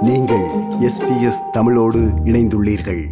நீங்கள் எஸ்பிஎஸ் தமிழோடு இணைந்துள்ளீர்கள்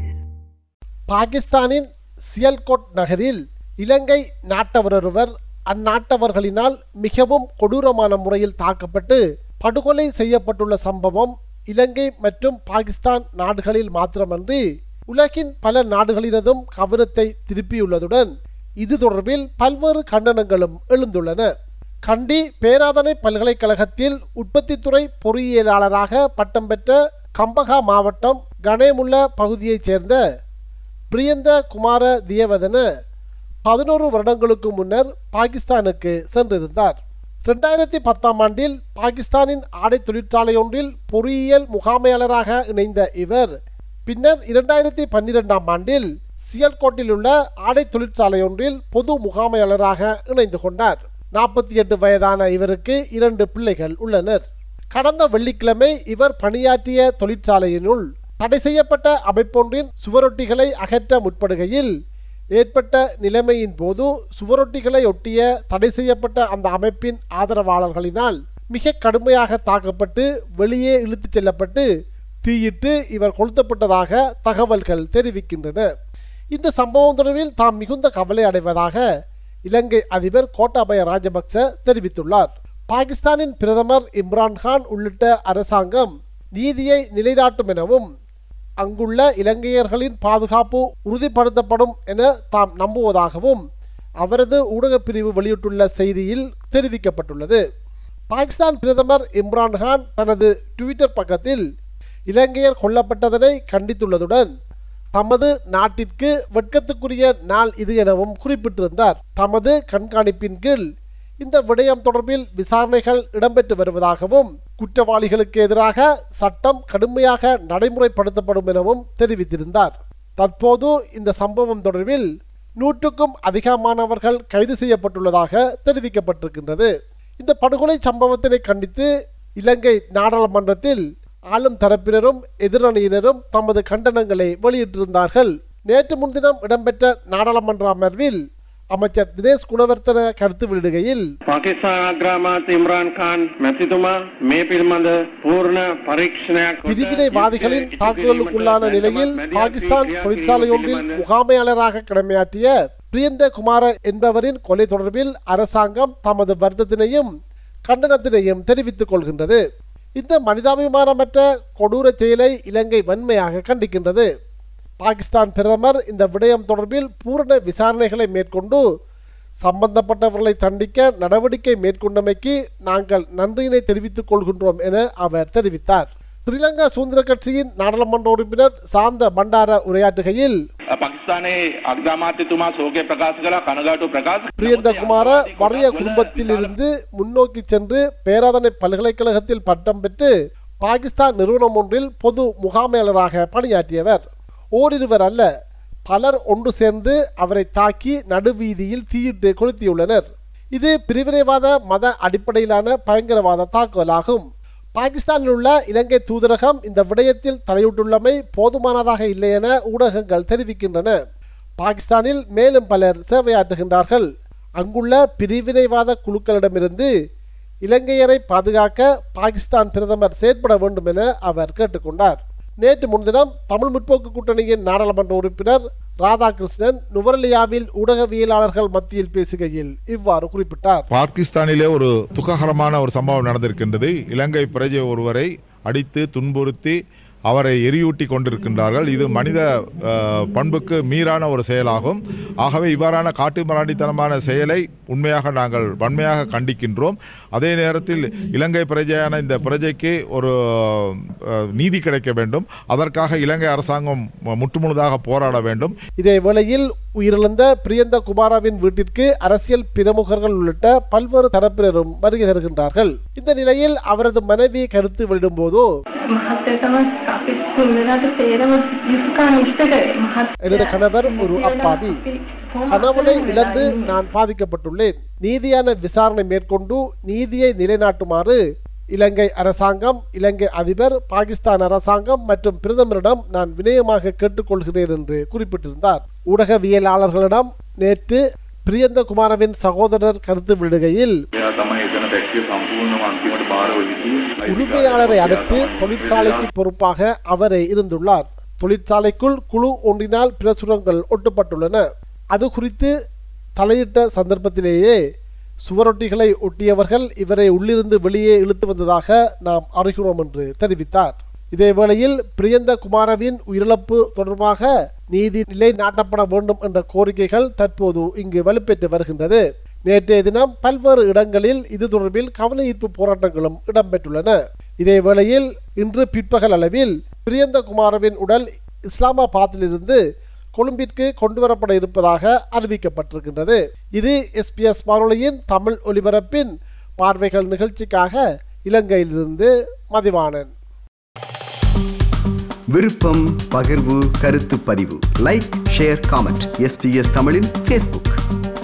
பாகிஸ்தானின் சியல்கோட் நகரில் இலங்கை நாட்டவரொருவர் அந்நாட்டவர்களினால் மிகவும் கொடூரமான முறையில் தாக்கப்பட்டு படுகொலை செய்யப்பட்டுள்ள சம்பவம் இலங்கை மற்றும் பாகிஸ்தான் நாடுகளில் மாத்திரமன்றி உலகின் பல நாடுகளினதும் கவனத்தை திருப்பியுள்ளதுடன் இது தொடர்பில் பல்வேறு கண்டனங்களும் எழுந்துள்ளன கண்டி பேராதனை பல்கலைக்கழகத்தில் உற்பத்தித்துறை பொறியியலாளராக பட்டம் பெற்ற கம்பகா மாவட்டம் கனேமுல்ல பகுதியைச் சேர்ந்த பிரியந்த குமார தியவதன பதினோரு வருடங்களுக்கு முன்னர் பாகிஸ்தானுக்கு சென்றிருந்தார் ரெண்டாயிரத்தி பத்தாம் ஆண்டில் பாகிஸ்தானின் ஆடை தொழிற்சாலை ஒன்றில் பொறியியல் முகாமையாளராக இணைந்த இவர் பின்னர் இரண்டாயிரத்தி பன்னிரெண்டாம் ஆண்டில் சியல்கோட்டில் உள்ள ஆடை தொழிற்சாலை ஒன்றில் பொது முகாமையாளராக இணைந்து கொண்டார் நாற்பத்தி எட்டு வயதான இவருக்கு இரண்டு பிள்ளைகள் உள்ளனர் கடந்த வெள்ளிக்கிழமை இவர் பணியாற்றிய தொழிற்சாலையினுள் தடை செய்யப்பட்ட அமைப்பொன்றின் சுவரொட்டிகளை அகற்ற முற்படுகையில் ஏற்பட்ட நிலைமையின் போது சுவரொட்டிகளை ஒட்டிய தடை செய்யப்பட்ட அந்த அமைப்பின் ஆதரவாளர்களினால் மிக கடுமையாக தாக்கப்பட்டு வெளியே இழுத்துச் செல்லப்பட்டு தீயிட்டு இவர் கொளுத்தப்பட்டதாக தகவல்கள் தெரிவிக்கின்றன இந்த சம்பவம் தொடர்பில் தாம் மிகுந்த கவலை அடைவதாக இலங்கை அதிபர் கோட்டாபய ராஜபக்ச தெரிவித்துள்ளார் பாகிஸ்தானின் பிரதமர் இம்ரான்கான் உள்ளிட்ட அரசாங்கம் நீதியை நிலைநாட்டும் எனவும் அங்குள்ள இலங்கையர்களின் பாதுகாப்பு உறுதிப்படுத்தப்படும் என தாம் நம்புவதாகவும் அவரது ஊடகப் பிரிவு வெளியிட்டுள்ள செய்தியில் தெரிவிக்கப்பட்டுள்ளது பாகிஸ்தான் பிரதமர் இம்ரான்கான் தனது ட்விட்டர் பக்கத்தில் இலங்கையர் கொல்லப்பட்டதனை கண்டித்துள்ளதுடன் தமது நாட்டிற்கு வெட்கத்துக்குரிய நாள் இது எனவும் குறிப்பிட்டிருந்தார் தமது கண்காணிப்பின் கீழ் இந்த விடயம் தொடர்பில் விசாரணைகள் இடம்பெற்று வருவதாகவும் குற்றவாளிகளுக்கு எதிராக சட்டம் கடுமையாக நடைமுறைப்படுத்தப்படும் எனவும் தெரிவித்திருந்தார் தற்போது இந்த சம்பவம் தொடர்பில் நூற்றுக்கும் அதிகமானவர்கள் கைது செய்யப்பட்டுள்ளதாக தெரிவிக்கப்பட்டிருக்கின்றது இந்த படுகொலை சம்பவத்தினை கண்டித்து இலங்கை நாடாளுமன்றத்தில் ஆளும் தரப்பினரும் எதிரணியினரும் தமது கண்டனங்களை வெளியிட்டிருந்தார்கள் நேற்று முன்தினம் இடம்பெற்ற நாடாளுமன்ற அமர்வில் அமைச்சர் தினேஷ் குணவர்த்தன கருத்து வெளியிடுகையில் පාකිස්තාන අග්‍රාමාත්‍ය ඉම්රාන් ખાන් මැතිතුමා මේ පිළිබඳ පූර්ණ පරීක්ෂණයක් කොට பிரிவினைவாதிகளின் යුද්ධ தாக்குதலுக்குள்ளான කිරීමට நிலையில் මැදිහත් பாகிஸ்தான் වී தொழிற்சாலையொன்றில் ක්‍රියා முகாமையாளராக கடமையாற்றிய பிரியந்த குமார என்பவரின் கொலை தொடர்பில் அரசாங்கம் தமது வருத்தத்தினையும் கண்டனத்தினையும் தெரிவித்துக் கொள்கின்றது இந்த மனிதாபிமானமற்ற கொடூர செயலை இலங்கை வன்மையாக கண்டிக்கின்றது பாகிஸ்தான் பிரதமர் இந்த விடயம் தொடர்பில் பூரண விசாரணைகளை மேற்கொண்டு சம்பந்தப்பட்டவர்களை தண்டிக்க நடவடிக்கை மேற்கொண்டமைக்கு நாங்கள் நன்றியினை தெரிவித்துக் கொள்கின்றோம் என அவர் தெரிவித்தார் ஸ்ரீலங்கா சுதந்திர கட்சியின் நாடாளுமன்ற உறுப்பினர் சாந்த பண்டார உரையாற்றுகையில் පාකිස්ානයේ අග්‍රාමාත්‍යතුමා සෝකය ප්‍රකාශ කලා කනගාටු ප්‍රකාශ பிரியந்த குமார வறிய குடும்பத்தில் இருந்து முன்னோக்கி சென்று பேராதனை பல்கலைக்கழகத்தில் பட்டம் பெற்று பாகிஸ்தான் நிறுவனம் ஒன்றில் பொது முகாமையாளராக பணியாற்றியவர் ஓரிருவர் அல்ல பலர் ஒன்று சேர்ந்து அவரை தாக்கி நடுவீதியில் தீயிட்டு கொளுத்தியுள்ளனர் இது பிரிவினைவாத மத அடிப்படையிலான பயங்கரவாத தாக்குதலாகும் பாகிஸ்தானில் உள்ள இலங்கை தூதரகம் இந்த விடயத்தில் தலையிட்டுள்ளமை போதுமானதாக இல்லை என ஊடகங்கள் தெரிவிக்கின்றன பாகிஸ்தானில் மேலும் பலர் சேவையாற்றுகின்றார்கள் அங்குள்ள பிரிவினைவாத குழுக்களிடமிருந்து இலங்கையரை பாதுகாக்க பாகிஸ்தான் பிரதமர் செயற்பட வேண்டும் என அவர் கேட்டுக்கொண்டார் நேற்று முன்தினம் தமிழ் முற்போக்கு கூட்டணியின் நாடாளுமன்ற உறுப்பினர் ராதாகிருஷ்ணன் நுவரலியாவில் ஊடகவியலாளர்கள் மத்தியில் பேசுகையில் இவ்வாறு குறிப்பிட்டார் பாகிஸ்தானிலே ஒரு துக்ககரமான ஒரு சம்பவம் நடந்திருக்கின்றது இலங்கை பிரஜை ஒருவரை அடித்து துன்புறுத்தி அவரை எரியூட்டி கொண்டிருக்கின்றார்கள் இது மனித அஹ், பண்புக்கு மீறான ஒரு செயலாகும் ஆகவே இவ்வாறான காட்டுமிராண்டித்தனமான செயலை உண்மையாக நாங்கள் வன்மையாக கண்டிக்கின்றோம் அதே நேரத்தில் இலங்கை பிரஜையான இந்த பிரஜைக்கு ஒரு அஹ், நீதி கிடைக்க வேண்டும் அதற்காக இலங்கை அரசாங்கம் முற்றுமுழுதாக போராட வேண்டும் இதே வேளையில் உயிரிழந்த பிரியந்த குமாராவின் வீட்டிற்கு அரசியல் பிரமுகர்கள் உள்ளிட்ட பல்வேறு தரப்பினரும் வருகை தருகின்றார்கள் இந்த நிலையில் அவரது மனைவி கருத்து வெளியிடும்போது මහත්තයටම අපි තුන්දෙනාට තේරම යුතුකම් ඉෂ්ට කරේ எனது கணவர் ஒரு அப்பாவி கணவனை இழந்து நான் பாதிக்கப்பட்டுள்ளேன் நீதியான விசாரணை மேற்கொண்டு நீதியை நிலைநாட்டுமாறு இலங்கை அரசாங்கம் இலங்கை அதிபர் பாகிஸ்தான் அரசாங்கம் மற்றும் பிரதமரிடம் நான் வினயமாக கேட்டுக்கொள்கிறேன் என்று குறிப்பிட்டிருந்தார் ஊடகவியலாளர்களிடம் நேற்று பிரியந்த குமாரவின் சகோதரர் கருத்து விடுகையில் එයා තමයි එතන ටැක්සිය සම්පූර්ණම අන්තිමට බාරව සිටියේ உரிமையாளரை அடுத்து தொழிற்சாலைக்கு பொறுப்பாக அவரே இருந்துள்ளார் தொழிற்சாலைக்குள் குழு ஒன்றினால் பிரசுரங்கள் ஒட்டப்பட்டுள்ளன அது குறித்து தலையிட்ட சந்தர்ப்பத்திலேயே சுவரொட்டிகளை ஒட்டியவர்கள் இவரை உள்ளிருந்து வெளியே இழுத்து வந்ததாக நாம் அறிகிறோம் என்று தெரிவித்தார் இதேவேளையில் பிரியந்த குமாரவின் உயிரிழப்பு தொடர்பாக நீதி நிலைநாட்டப்பட வேண்டும் என்ற கோரிக்கைகள் தற்போது இங்கு வலுப்பெற்று வருகின்றது நேற்றைய தினம் பல்வேறு இடங்களில் இது தொடர்பில் கவன ஈர்ப்பு போராட்டங்களும் இடம்பெற்றுள்ளன இதேவேளையில் இன்று பிற்பகல் அளவில் பிரியந்த குமாரவின் உடல் இஸ்லாமாபாத்திலிருந்து கொழும்பிற்கு கொண்டுவரப்பட இருப்பதாக அறிவிக்கப்பட்டிருக்கின்றது இது எஸ்பிஎஸ் வானொலியின் தமிழ் ஒலிபரப்பின் பார்வைகள் நிகழ்ச்சிக்காக இலங்கையிலிருந்து மதிவாணன் விருப்பம் பகிர்வு கருத்து பதிவு லைக் ஷேர் காமெண்ட் எஸ்பிஎஸ் தமிழின் ஃபேஸ்புக்